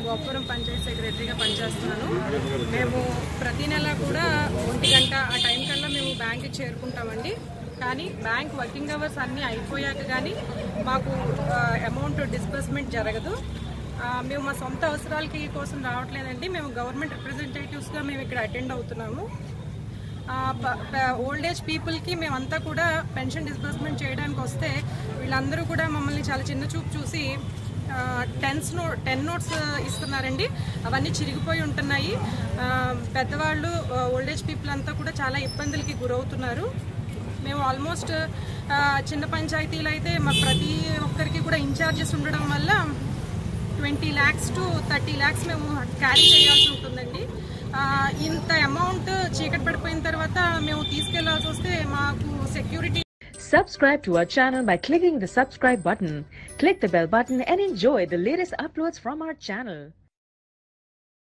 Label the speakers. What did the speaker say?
Speaker 1: గోపురం పంచాయతీ సెక్రటరీగా పనిచేస్తున్నాను మేము ప్రతి నెల కూడా ఒంటి గంట ఆ టైం కల్లా మేము బ్యాంక్కి చేరుకుంటామండి కానీ బ్యాంక్ వర్కింగ్ అవర్స్ అన్నీ అయిపోయాక కానీ మాకు అమౌంట్ డిస్బర్స్మెంట్ జరగదు ఆ, మేము మా సొంత అవసరాలకి కోసం రావట్లేదండి మేము గవర్నమెంట్ రిప్రజెంటేటివ్స్గా మేము ఇక్కడ అటెండ్ అవుతున్నాము ఓల్డ్ ఏజ్ పీపుల్కి మేమంతా కూడా పెన్షన్ డిస్బర్స్మెంట్ చేయడానికి వస్తే వీళ్ళందరూ కూడా మమ్మల్ని చాలా చిన్న చూపు చూసి టెన్స్ నో టెన్ నోట్స్ ఇస్తున్నారండి అవన్నీ చిరిగిపోయి ఉంటున్నాయి ఆ, పెద్దవాళ్ళు ఓల్డ్ ఏజ్ పీపుల్ అంతా కూడా చాలా ఇబ్బందులకి గురవుతున్నారు మేము ఆల్మోస్ట్ ఆ, చిన్న పంచాయతీలు అయితే మా ప్రతి ఒక్కరికి కూడా ఇన్ఛార్జెస్ ఉండడం వల్ల twenty lakhs to thirty lakhs మేము క్యారీ చేయాల్సి ఉంటుందండి ఆ, ఇంత అమౌంట్ చీకటి పడిపోయిన తర్వాత మేము తీసుకెళ్లాల్సి వస్తే మాకు security
Speaker 2: Subscribe to our channel by clicking the subscribe button. Click the bell button and enjoy the latest uploads from our channel.